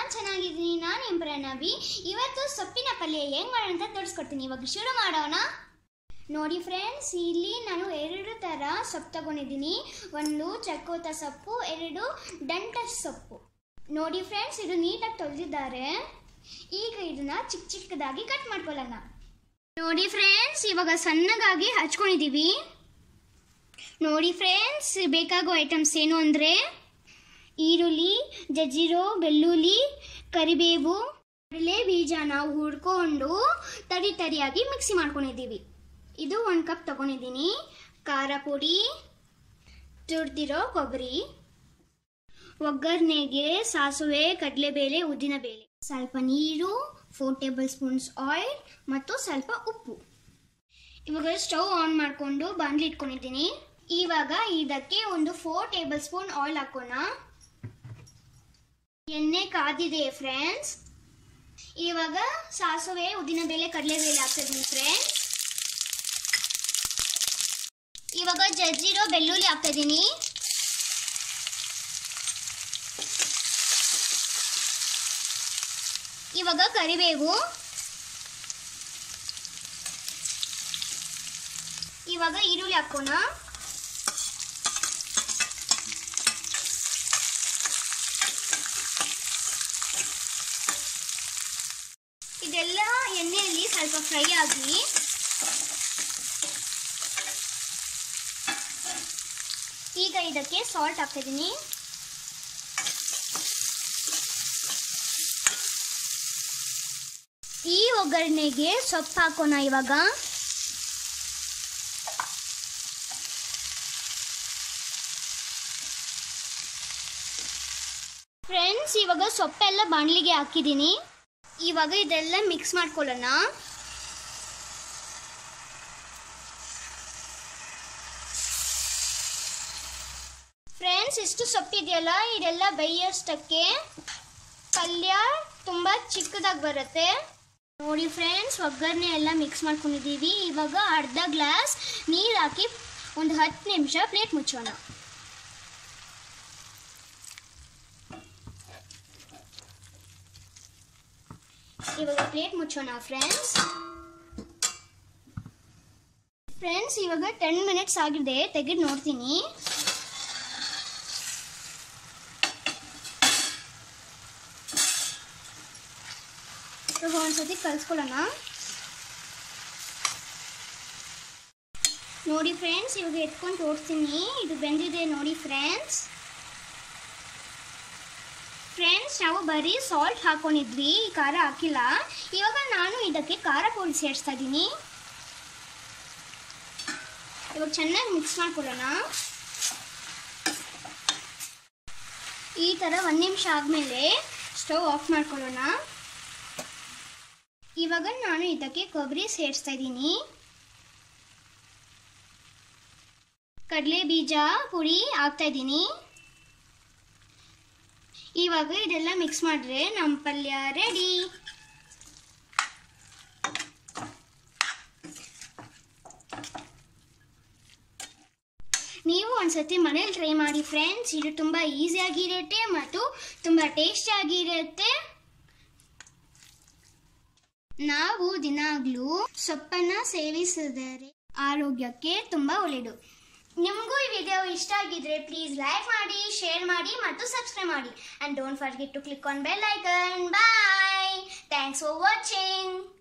ನಾನು ಚೆನ್ನಾಗಿದ್ದೀನಿ ನಾನು ನಿಮ್ಮ ಪ್ರಣವಿ ಇವತ್ತು ಸೊಪ್ಪಿನ ಪಲ್ಯ ಹೆಂಗ್ ಮಾಡೋಣ ಅಂತ ತೋರಿಸ್ಕೊಡ್ತೀನಿ ಇವಾಗ ಶುರು ಮಾಡೋಣ ನೋಡಿ ಫ್ರೆಂಡ್ಸ್ ಇಲ್ಲಿ ನಾನು ಎರಡು ಥರ ಸೊಪ್ಪು ತಗೊಂಡಿದ್ದೀನಿ ಒಂದು ಚಕೋತ ಸೊಪ್ಪು ಎರಡು ದಂಟ ಸೊಪ್ಪು ನೋಡಿ ಫ್ರೆಂಡ್ಸ್ ಇದು ನೀಟಾಗಿ ತೊಳೆದಿದ್ದಾರೆ ಈಗ ಇದನ್ನ ಚಿಕ್ಕ ಚಿಕ್ಕದಾಗಿ ಕಟ್ ಮಾಡ್ಕೊಳ್ಳೋಣ ನೋಡಿ ಫ್ರೆಂಡ್ಸ್ ಇವಾಗ ಸಣ್ಣಗಾಗಿ ಹಚ್ಕೊಂಡಿದ್ದೀವಿ ನೋಡಿ ಫ್ರೆಂಡ್ಸ್ ಬೇಕಾಗೋ ಐಟಮ್ಸ್ ಏನು ಅಂದರೆ ಈರುಳ್ಳಿ ಜಜ್ಜಿರೋ ಬೆಳ್ಳುಳ್ಳಿ ಕರಿಬೇವು ಕಡಲೆ ಬೀಜನ ಹುಡ್ಕೊಂಡು ತರಿ ತರಿಯಾಗಿ ಮಿಕ್ಸಿ ಮಾಡ್ಕೊಂಡಿದ್ದೀವಿ ಇದು ಒಂದು ಕಪ್ ತಗೊಂಡಿದ್ದೀನಿ ಖಾರ ಪುಡಿ ತುರ್ದಿರೋ ಕೊಬ್ಬರಿ ಒಗ್ಗರಣೆಗೆ ಸಾಸುವೆ ಕಡಲೆಬೇಳೆ ಉದ್ದಿನಬೇಳೆ ಸ್ವಲ್ಪ ನೀರು ಫೋರ್ ಟೇಬಲ್ ಸ್ಪೂನ್ಸ್ ಆಯಿಲ್ ಮತ್ತು ಸ್ವಲ್ಪ ಉಪ್ಪು ಇವಾಗ ಸ್ಟವ್ ಆನ್ ಮಾಡಿಕೊಂಡು ಬಾಣಲಿ ಇಟ್ಕೊಂಡಿದ್ದೀನಿ ಇವಾಗ ಇದಕ್ಕೆ ಒಂದು ಫೋರ್ ಟೇಬಲ್ ಸ್ಪೂನ್ ಆಯಿಲ್ ಹಾಕೋಣ ಎಣ್ಣೆ ಕಾದಿದೆ ಫ್ರೆಂಡ್ಸ್ ಇವಾಗ ಸಾಸುವೆ ಉದ್ದಿನಬೇಳೆ ಕಡಲೆಬೇಳೆ ಹಾಕ್ತಿದ್ದೀನಿ ಫ್ರೆಂಡ್ಸ್ ಇವಾಗ ಜಜ್ಜಿರೋ ಬೆಳ್ಳುಳ್ಳಿ ಹಾಕ್ತಾ ಇದ್ದೀನಿ ಇವಾಗ ಕರಿಬೇವು ಇವಾಗ ಈರುಳ್ಳಿ ಹಾಕೋಣ ಇದೆಲ್ಲ ಎಣ್ಣೆಯಲ್ಲಿ ಸ್ವಲ್ಪ ಫ್ರೈ ಆಗಿ ಈಗ ಇದಕ್ಕೆ ಸಾಲ್ಟ್ ಹಾಕ್ತಿದ್ದೀನಿ ಈ ಒಗ್ಗರಣೆಗೆ ಸೊಪ್ಪು ಹಾಕೋಣ ಇವಾಗ ಫ್ರೆಂಡ್ಸ್ ಇವಾಗ ಸೊಪ್ಪೆಲ್ಲ ಬಾಣಲಿಗೆ ಹಾಕಿದ್ದೀನಿ ಇವಾಗ ಇದೆಲ್ಲ ಮಿಕ್ಸ್ ಮಾಡ್ಕೊಳ್ಳೋಣ ಫ್ರೆಂಡ್ಸ್ ಇಷ್ಟು ಸೊಪ್ಪಿದೆಯಲ್ಲ ಇದೆಲ್ಲ ಬೇಯೋಷ್ಟಕ್ಕೆ ಪಲ್ಯ ತುಂಬ ಚಿಕ್ಕದಾಗಿ ಬರುತ್ತೆ ನೋಡಿ ಫ್ರೆಂಡ್ಸ್ ಒಗ್ಗರಣೆ ಎಲ್ಲ ಮಿಕ್ಸ್ ಮಾಡ್ಕೊಂಡಿದ್ದೀವಿ ಇವಾಗ ಅರ್ಧ ಗ್ಲಾಸ್ ನೀರು ಹಾಕಿ ಒಂದು ಹತ್ತು ನಿಮಿಷ ಪ್ಲೇಟ್ ಮುಚ್ಚೋಣ ಇವಾಗ ಪ್ಲೇಟ್ ಮುಚ್ಚೋಣ ಫ್ರೆಂಡ್ಸ್ ಫ್ರೆಂಡ್ಸ್ ಇವಾಗ ಟೆನ್ ಮಿನಿಟ್ಸ್ ಆಗಿದೆ ತೆಗೆದು ನೋಡ್ತೀನಿ ಇವಾಗ ಒಂದ್ಸತಿ ಕಲಿಸ್ಕೊಳ್ಳೋಣ ನೋಡಿ ಫ್ರೆಂಡ್ಸ್ ಇವಾಗ ಎತ್ಕೊಂಡು ತೋರಿಸ್ತೀನಿ ಇದು ಬೆಂದಿದೆ ನೋಡಿ ಫ್ರೆಂಡ್ಸ್ ಫ್ರೆಂಡ್ಸ್ ನಾವು ಬರೀ ಸಾಲ್ಟ್ ಹಾಕೊಂಡಿದ್ವಿ ಖಾರ ಹಾಕಿಲ್ಲ ಇವಾಗ ನಾನು ಇದಕ್ಕೆ ಖಾರ ಪುಡಿ ಸೇರಿಸ್ತಾ ಇದ್ದೀನಿ ಇವಾಗ ಚೆನ್ನಾಗಿ ಮಿಕ್ಸ್ ಮಾಡ್ಕೊಳ್ಳೋಣ ಈ ಥರ ಒಂದು ನಿಮಿಷ ಆದಮೇಲೆ ಸ್ಟವ್ ಆಫ್ ಮಾಡ್ಕೊಳ್ಳೋಣ ಇವಾಗ ನಾನು ಇದಕ್ಕೆ ಕೊಬ್ಬರಿ ಸೇರಿಸ್ತಾ ಇದ್ದೀನಿ ಕಡಲೆ ಬೀಜ ಪುಡಿ ಹಾಕ್ತಾ ಇದ್ದೀನಿ ಇವಾಗ ಇದೆಲ್ಲ ಮಿಕ್ಸ್ ಮಾಡಿದ್ರೆ ನಮ್ಮ ಪಲ್ಯ ರೆಡಿ ನೀವು ಒಂದ್ಸತಿ ಮನೇಲಿ ಟ್ರೈ ಮಾಡಿ ಫ್ರೆಂಡ್ಸ್ ಇದು ತುಂಬ ಈಸಿಯಾಗಿರುತ್ತೆ ಮತ್ತು ತುಂಬ ಟೇಸ್ಟಿಯಾಗಿರುತ್ತೆ ನಾವು ದಿನಾಗ್ಲೂ ಸೊಪ್ಪನ್ನ ಸೇವಿಸಿದರೆ ಆರೋಗ್ಯಕ್ಕೆ ತುಂಬ ಒಳ್ಳೆಯದು ನಿಮಗೂ ಈ ವಿಡಿಯೋ ಇಷ್ಟ ಆಗಿದ್ರೆ ಪ್ಲೀಸ್ ಲೈಕ್ ಮಾಡಿ ಶೇರ್ ಮಾಡಿ ಮತ್ತು ಸಬ್ಸ್ಕ್ರೈಬ್ ಮಾಡಿ and don't forget to click on bell icon bye thanks for watching